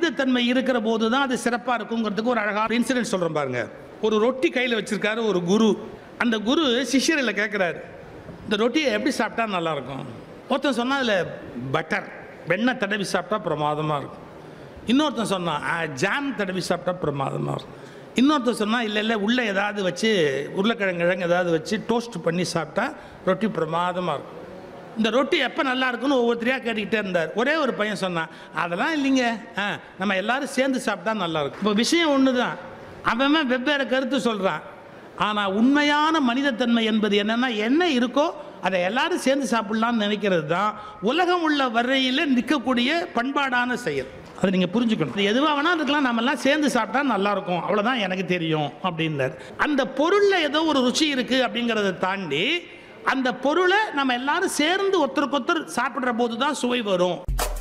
மனிதத்தன்மை இருக்கிற போது தான் அது சிறப்பாக இருக்குங்கிறதுக்கு ஒரு அழகான இன்சிடென்ட் சொல்கிறேன் பாருங்க ஒரு ரொட்டி கையில் வச்சிருக்காரு ஒரு குரு அந்த குரு சிஷ்யரில் கேட்குறாரு இந்த ரொட்டியை எப்படி சாப்பிட்டா நல்லா இருக்கும் ஒருத்தன் சொன்னா அதில் பட்டர் வெண்ணெய் தடவி சாப்பிட்டா பிரமாதமாக இருக்கும் இன்னொருத்தன் சொன்னான் "ஆ, ஜாம் தடவி சாப்பிட்டா பிரமாதமாக இருக்கும் இன்னொருத்தன் சொன்னால் இல்லை இல்லை உள்ளே ஏதாவது வச்சு உருளைக்கிழங்கு கிழங்கு ஏதாவது வச்சு டோஸ்ட் பண்ணி சாப்பிட்டா ரொட்டி பிரமாதமாக இருக்கும் இந்த ரொட்டி எப்போ நல்லா இருக்குன்னு ஒவ்வொருத்தரையாக கேட்டுக்கிட்டே இருந்தார் ஒரே ஒரு பையன் சொன்னான் அதெல்லாம் இல்லைங்க ஆ நம்ம எல்லாரும் சேர்ந்து சாப்பிட்டா நல்லா இருக்கும் இப்போ விஷயம் ஒன்று தான் அவன் வெவ்வேறு கருத்து சொல்கிறான் ஆனால் உண்மையான மனிதத்தன்மை என்பது என்னன்னா என்ன இருக்கோ அதை எல்லாரும் சேர்ந்து சாப்பிடலாம்னு நினைக்கிறது தான் உலகம் உள்ள வரையில் நிற்கக்கூடிய பண்பாடான செயல் அதை நீங்கள் புரிஞ்சுக்கணும் இது எதுவாக வேணா இருக்கலாம் நம்ம எல்லாம் சேர்ந்து சாப்பிட்டா நல்லா இருக்கும் அவ்வளோதான் எனக்கு தெரியும் அப்படின்னார் அந்த பொருளில் ஏதோ ஒரு ருச்சி இருக்குது அப்படிங்கிறத தாண்டி அந்த பொருளை நம்ம எல்லாரும் சேர்ந்து ஒருத்தருக்கு ஒருத்தர் சாப்பிடுற போது தான் சுவை வரும்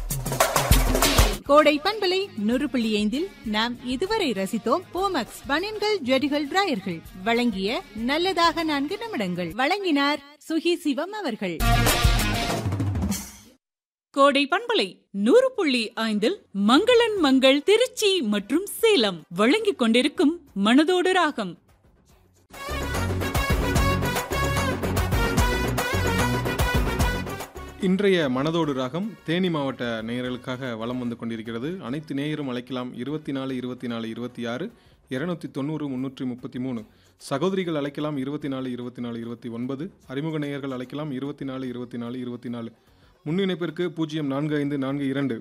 கோடை பண்பலை நூறு புள்ளி ஐந்தில் நாம் இதுவரை ரசித்தோம் போமக்ஸ் பனியன்கள் ஜெடிகள் டிராயர்கள் வழங்கிய நல்லதாக நான்கு நிமிடங்கள் வழங்கினார் சுகி சிவம் அவர்கள் கோடை பண்பலை நூறு புள்ளி ஐந்தில் மங்களன் மங்கள் திருச்சி மற்றும் சேலம் வழங்கிக் கொண்டிருக்கும் மனதோடு ராகம் இன்றைய மனதோடு ராகம் தேனி மாவட்ட நேயர்களுக்காக வலம் வந்து கொண்டிருக்கிறது அனைத்து நேயரும் அழைக்கலாம் இருபத்தி நாலு இருபத்தி நாலு இருபத்தி ஆறு இருநூத்தி தொண்ணூறு முன்னூற்றி முப்பத்தி மூணு சகோதரிகள் அழைக்கலாம் இருபத்தி நாலு இருபத்தி நாலு இருபத்தி ஒன்பது அறிமுக நேயர்கள் அழைக்கலாம் இருபத்தி நாலு இருபத்தி நாலு இருபத்தி நாலு முன்னிணைப்பிற்கு பூஜ்ஜியம் நான்கு ஐந்து நான்கு இரண்டு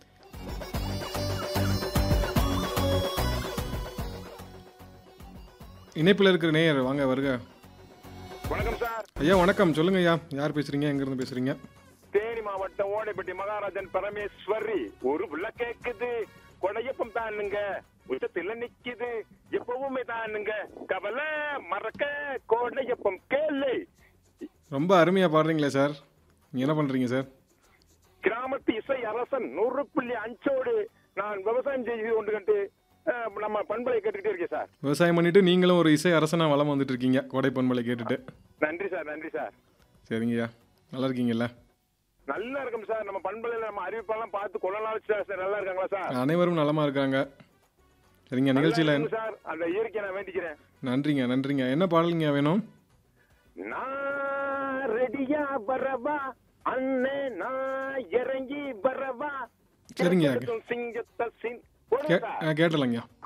இணைப்பில் இருக்கிற நேயர் வாங்க வருக வணக்கம் சார் ஐயா வணக்கம் சொல்லுங்க ஐயா யார் பேசுறீங்க எங்கிருந்து பேசுறீங்க தேனி மாவட்டம் ஓடைப்பட்டி மகாராஜன் பரமேஸ்வரி ஒரு புள்ள கேக்குது கொடையப்பம் தானுங்க உச்சத்துல நிக்குது எப்பவுமே தானுங்க கவலை மறக்க கோடையப்பம் கேளு ரொம்ப அருமையா பாடுறீங்களே சார் நீங்க என்ன பண்றீங்க சார் கிராமத்து இசை அரசன் நூறு புள்ளி அஞ்சோடு நான் விவசாயம் செய்து கொண்டு கண்டு அஹ், நம்ம பண்பலை கேட்டுக்கிட்டே இருக்கேன் சார் விவசாயம் பண்ணிட்டு நீங்களும் ஒரு இசை அரசனா வளம் வந்துட்டு இருக்கீங்க கோடை பண்பலை கேட்டுட்டு நன்றி சார் நன்றி சார் சரிங்கய்யா நல்லா இருக்கீங்கல்ல நல்லா இருக்கும் சார் நம்ம பண்பலையில நம்ம அறிவிப்பெல்லாம் பார்த்து கொள்ள நாள் சார் சார் நல்லா இருக்காங்களா சார் அனைவரும் நலமா இருக்காங்க சரிங்க நிகழ்ச்சியில நல்லா இருக்கும் சார் அந்த இயற்கையை நான் வேண்டிக்கிறேன் நன்றிங்க நன்றிங்க என்ன பாடலுங்க வேணும் நான் ரெடியா வரவா அண்ணே நான் இறங்கி வரவா சரிங்க. சிங்கத்தை சிங் கே போடுங்க சார். கேட்டலங்க